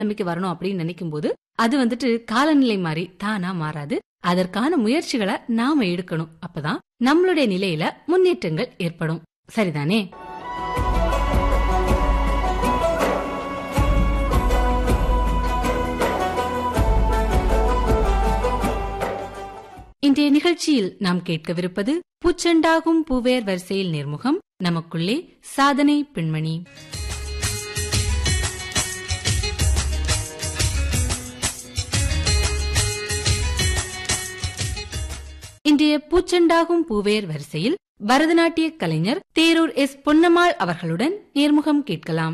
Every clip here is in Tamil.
நம்பிக்கை வரணும் அப்படின்னு நினைக்கும் போது அது வந்துட்டு காலநிலை மாறி தானா மாறாது அதற்கான முயற்சிகளை நாம எடுக்கணும் அப்பதான் நம்மளுடைய நிலையில முன்னேற்றங்கள் ஏற்படும் சரிதானே இன்றைய நிகழ்ச்சியில் நாம் கேட்கவிருப்பது பூச்செண்டாகும் பூவேர் வரிசையில் நேர்முகம் நமக்குள்ளே சாதனை பெண்மணி இன்றைய பூச்செண்டாகும் பூவேர் வரிசையில் பரதநாட்டிய கலைஞர் தேரூர் எஸ் பொன்னம்மாள் அவர்களுடன் நேர்முகம் கேட்கலாம்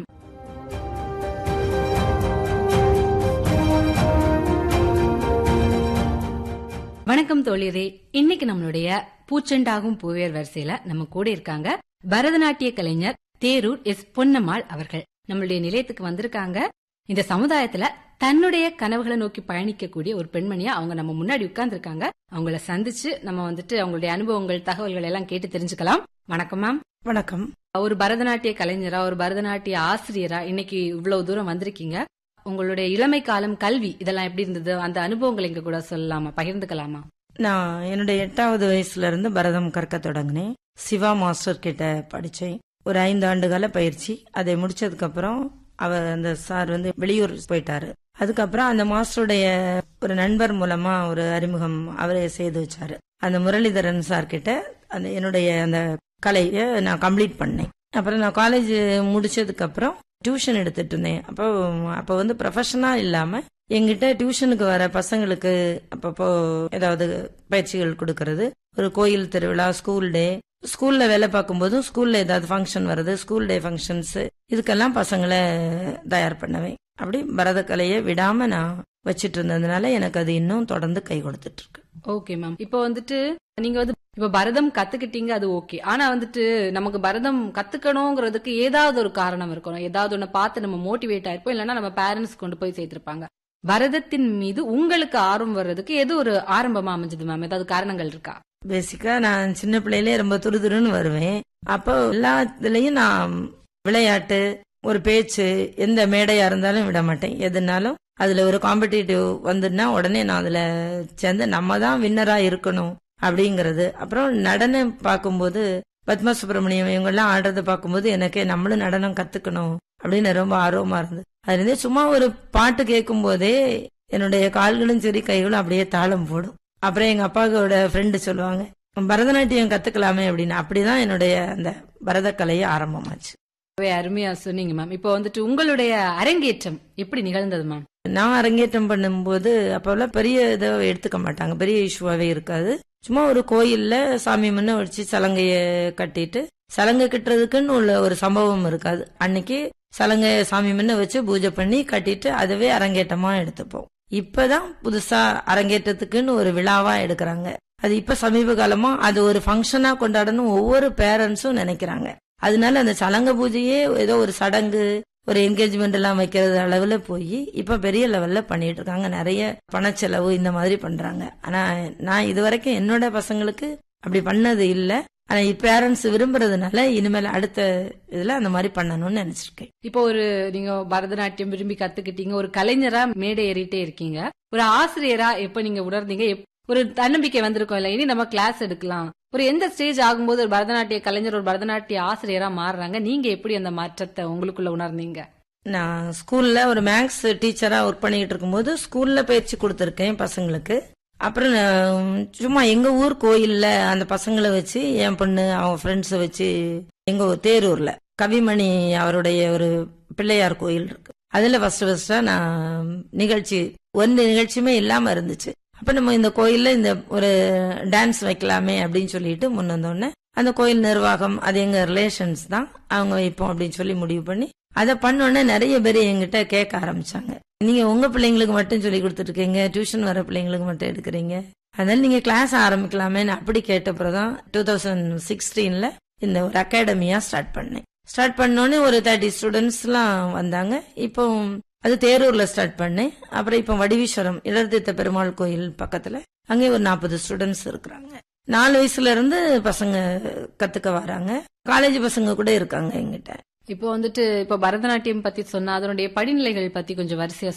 வணக்கம் தோழியரே இன்னைக்கு நம்மளுடைய பூச்செண்டாகும் பூவேர் வரிசையில நம்ம கூட இருக்காங்க பரதநாட்டிய கலைஞர் தேரூர் எஸ் பொன்னம்மாள் அவர்கள் நம்மளுடைய நிலையத்துக்கு வந்திருக்காங்க இந்த சமுதாயத்துல தன்னுடைய கனவுகளை நோக்கி பயணிக்கக்கூடிய ஒரு பெண்மணியா அவங்க நம்ம முன்னாடி உட்கார்ந்துருக்காங்க அவங்கள சந்திச்சு நம்ம வந்துட்டு அவங்களுடைய அனுபவங்கள் தகவல்கள் எல்லாம் கேட்டு தெரிஞ்சுக்கலாம் வணக்கம் மேம் வணக்கம் ஒரு பரதநாட்டிய கலைஞரா ஒரு பரதநாட்டிய ஆசிரியரா இன்னைக்கு இவ்வளவு தூரம் வந்திருக்கீங்க உங்களுடைய இளமை காலம் கல்வி இதெல்லாம் எப்படி இருந்தது அந்த அனுபவங்கள் எங்க கூட சொல்லலாமா பகிர்ந்துக்கலாமா நான் என்னுடைய எட்டாவது வயசுல இருந்து பரதம் கற்க தொடங்கினேன் சிவா மாஸ்டர் கிட்ட படிச்சேன் ஒரு ஐந்து ஆண்டு கால பயிற்சி அதை முடிச்சதுக்கு அப்புறம் அவர் அந்த சார் வந்து வெளியூர் போயிட்டாரு அதுக்கப்புறம் அந்த மாஸ்டருடைய ஒரு நண்பர் மூலமா ஒரு அறிமுகம் அவரே செய்து வச்சாரு அந்த முரளிதரன் சார் கிட்ட அந்த என்னுடைய அந்த கலையை நான் கம்ப்ளீட் பண்ணேன் அப்புறம் நான் காலேஜ் முடிச்சதுக்கு அப்புறம் டியூஷன் எடுத்துட்டு இருந்தேன் அப்போ அப்போ வந்து ப்ரொஃபஷனா இல்லாம எங்கிட்ட டியூஷனுக்கு வர பசங்களுக்கு அப்பப்போ ஏதாவது பயிற்சிகள் கொடுக்கறது ஒரு கோயில் திருவிழா ஸ்கூல் டே ஸ்கூல்ல வேலை பார்க்கும்போதும் ஸ்கூல்ல ஏதாவது ஃபங்க்ஷன் வருது ஸ்கூல் டே ஃபங்க்ஷன்ஸ் இதுக்கெல்லாம் பசங்களை தயார் பண்ணுவேன் அப்படி பரதக்கலையை விடாம நான் வச்சிட்டு இருந்ததுனால எனக்கு அது இன்னும் தொடர்ந்து கை கொடுத்துட்டு இருக்கு ஓகே மேம் இப்போ வந்துட்டு நீங்க வந்து இப்ப பரதம் கத்துக்கிட்டீங்க அது ஓகே ஆனா வந்துட்டு நமக்கு பரதம் கத்துக்கணுங்கிறதுக்கு ஏதாவது ஒரு காரணம் இருக்கணும் ஏதாவது ஒண்ணு பார்த்து நம்ம மோட்டிவேட் ஆயிருப்போம் இல்லைன்னா நம்ம பேரண்ட்ஸ் கொண்டு போய் சேர்த்திருப்பாங்க பரதத்தின் மீது உங்களுக்கு ஆர்வம் வர்றதுக்கு எது ஒரு ஆரம்பமா அமைஞ்சது மேம் ஏதாவது காரணங்கள் இருக்கா பேசிக்கா நான் சின்ன பிள்ளையிலே ரொம்ப துருதுருன்னு வருவேன் அப்போ எல்லாத்துலயும் நான் விளையாட்டு ஒரு பேச்சு எந்த மேடையா இருந்தாலும் விட மாட்டேன் எதுனாலும் அதுல ஒரு காம்படிட்டிவ் வந்துன்னா உடனே நான் அதுல சேர்ந்து நம்ம தான் வின்னரா இருக்கணும் அப்படிங்கறது அப்புறம் நடனம் பார்க்கும்போது பத்மா சுப்பிரமணியம் இவங்க எல்லாம் ஆடுறத பார்க்கும்போது எனக்கு நம்மளும் நடனம் கத்துக்கணும் அப்படின்னு ரொம்ப ஆர்வமா இருந்தது அதுல இருந்தே சும்மா ஒரு பாட்டு கேட்கும் போதே என்னுடைய கால்களும் சரி கைகளும் அப்படியே தாளம் போடும் அப்புறம் எங்க அப்பாவோட ஃப்ரெண்டு சொல்லுவாங்க பரதநாட்டியம் கத்துக்கலாமே அப்படின்னு அப்படிதான் என்னுடைய அந்த பரதக்கலையை ஆரம்பமாச்சு ரொம்பவே அருமையா சொன்னீங்க மேம் இப்போ வந்துட்டு உங்களுடைய அரங்கேற்றம் எப்படி நிகழ்ந்தது மேம் நான் அரங்கேற்றம் பண்ணும்போது அப்போல்லாம் பெரிய இதை எடுத்துக்க மாட்டாங்க பெரிய இஷ்யூவாவே இருக்காது சும்மா ஒரு கோயில்ல சாமி முன்ன வச்சு சலங்கைய கட்டிட்டு சலங்கை கட்டுறதுக்குன்னு உள்ள ஒரு சம்பவம் இருக்காது அன்னைக்கு சலங்கை சாமி முன்ன வச்சு பூஜை பண்ணி கட்டிட்டு அதுவே அரங்கேற்றமா எடுத்துப்போம் இப்பதான் புதுசா அரங்கேற்றத்துக்குன்னு ஒரு விழாவா எடுக்கிறாங்க அது இப்ப சமீப காலமா அது ஒரு ஃபங்க்ஷனா கொண்டாடணும் ஒவ்வொரு பேரண்ட்ஸும் நினைக்கிறாங்க அதனால அந்த சலங்க பூஜையே ஏதோ ஒரு சடங்கு ஒரு என்கேஜ்மெண்ட் எல்லாம் வைக்கிறது அளவுல போய் இப்ப பெரிய லெவல்ல பண்ணிட்டு இருக்காங்க நிறைய பணச்செலவு இந்த மாதிரி பண்றாங்க ஆனா நான் இது வரைக்கும் என்னோட பசங்களுக்கு அப்படி பண்ணது இல்ல ஆனா பேரண்ட்ஸ் விரும்புறதுனால இனிமேல் அடுத்த இதுல அந்த மாதிரி பண்ணணும்னு நினைச்சிருக்கேன் இப்போ ஒரு நீங்க பரதநாட்டியம் விரும்பி கத்துக்கிட்டீங்க ஒரு கலைஞரா மேடை ஏறிட்டே இருக்கீங்க ஒரு ஆசிரியரா எப்ப நீங்க உணர்ந்தீங்க எப்- ஒரு தன்னம்பிக்கை வந்திருக்கும் இல்ல இனி நம்ம கிளாஸ் எடுக்கலாம் ஒரு எந்த ஸ்டேஜ் ஆகும்போது ஒரு பரதநாட்டிய கலைஞர் ஒரு பரதநாட்டிய ஆசிரியரா மாறுறாங்க நீங்க எப்படி அந்த மாற்றத்தை உங்களுக்குள்ள உணர்ந்தீங்க நான் ஸ்கூல்ல ஒரு மேக்ஸ் டீச்சரா ஒர்க் பண்ணிட்டு இருக்கும்போது ஸ்கூல்ல பயிற்சி கொடுத்துருக்கேன் பசங்களுக்கு அப்புறம் நான் சும்மா எங்க ஊர் கோயில்ல அந்த பசங்களை வச்சு என் பொண்ணு அவங்க ஃப்ரெண்ட்ஸை வச்சு எங்க ஊர் தேரூர்ல கவிமணி அவருடைய ஒரு பிள்ளையார் கோயில் இருக்கு அதுல ஃபர்ஸ்ட் ஃபர்ஸ்டா நான் நிகழ்ச்சி ஒன்று நிகழ்ச்சியுமே இல்லாம இருந்துச்சு அப்ப நம்ம இந்த கோயில்ல இந்த ஒரு டான்ஸ் வைக்கலாமே அப்படின்னு சொல்லிட்டு முன் வந்தோடனே அந்த கோயில் நிர்வாகம் அது எங்க ரிலேஷன்ஸ் தான் அவங்க வைப்போம் அப்படின்னு சொல்லி முடிவு பண்ணி அதை பண்ணோடனே நிறைய பேர் எங்கிட்ட கேட்க ஆரம்பிச்சாங்க நீங்க உங்க பிள்ளைங்களுக்கு மட்டும் சொல்லி கொடுத்துட்டு இருக்கீங்க டியூஷன் வர பிள்ளைங்களுக்கு மட்டும் எடுக்கிறீங்க அதனால நீங்க கிளாஸ் ஆரம்பிக்கலாமேன்னு அப்படி கேட்டப்பறதான் டூ தௌசண்ட் சிக்ஸ்டீன்ல இந்த ஒரு அகாடமியா ஸ்டார்ட் பண்ணேன் ஸ்டார்ட் பண்ணோடனே ஒரு தேர்ட்டி ஸ்டூடெண்ட்ஸ் எல்லாம் வந்தாங்க இப்போ அது தேரூர்ல ஸ்டார்ட் பண்ணேன் அப்புறம் இப்போ வடிவீஸ்வரம் இடர்தீர்த்த பெருமாள் கோயில் பக்கத்துல அங்கே ஒரு நாற்பது ஸ்டூடெண்ட்ஸ் இருக்கிறாங்க நாலு வயசுல இருந்து பசங்க கத்துக்க வராங்க காலேஜ் பசங்க கூட இருக்காங்க எங்கிட்ட இப்போ வந்துட்டு இப்போ பரதநாட்டியம் பத்தி சொன்னா அதனுடைய படிநிலைகள் பத்தி கொஞ்சம் வரிசையா